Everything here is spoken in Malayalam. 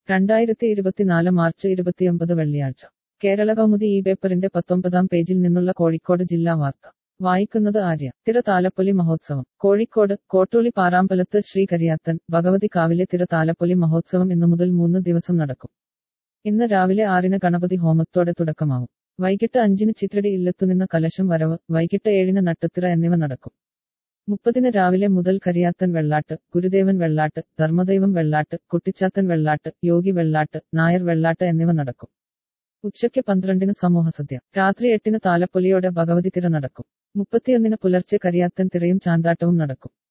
രണ്ടായിരത്തി ഇരുപത്തിനാല് മാർച്ച് ഇരുപത്തിയൊമ്പത് വെള്ളിയാഴ്ച കേരള കൗമുദി ഈ പേപ്പറിന്റെ പത്തൊമ്പതാം പേജിൽ നിന്നുള്ള കോഴിക്കോട് ജില്ലാ വാർത്ത വായിക്കുന്നത് ആര്യ തിര താലപ്പൊലി മഹോത്സവം കോഴിക്കോട് കോട്ടൂളി പാറാമ്പലത്ത് ശ്രീ കരിയാത്തൻ ഭഗവതി കാവിലെ തിര താലപ്പൊലി മഹോത്സവം ഇന്നു മുതൽ മൂന്ന് ദിവസം നടക്കും ഇന്ന് രാവിലെ ആറിന് ഗണപതി ഹോമത്തോടെ തുടക്കമാവും വൈകിട്ട് അഞ്ചിന് ചിത്രടി ഇല്ലത്തുനിന്ന് കലശം വരവ് വൈകിട്ട് ഏഴിന് നട്ടുത്തിറ എന്നിവ നടക്കും മുപ്പതിന് രാവിലെ മുതൽ കരിയാത്തൻ വെള്ളാട്ട് ഗുരുദേവൻ വെള്ളാട്ട് ധർമ്മദൈവം വെള്ളാട്ട് കുട്ടിച്ചാത്തൻ വെള്ളാട്ട് യോഗി വെള്ളാട്ട് നായർ വെള്ളാട്ട് എന്നിവ നടക്കും ഉച്ചയ്ക്ക് പന്ത്രണ്ടിന് സമൂഹസദ്യ രാത്രി എട്ടിന് താലപ്പൊലിയോടെ ഭഗവതി തിര നടക്കും മുപ്പത്തിയൊന്നിന് പുലർച്ചെ കരിയാത്തൻ തിറയും ചാന്താട്ടവും നടക്കും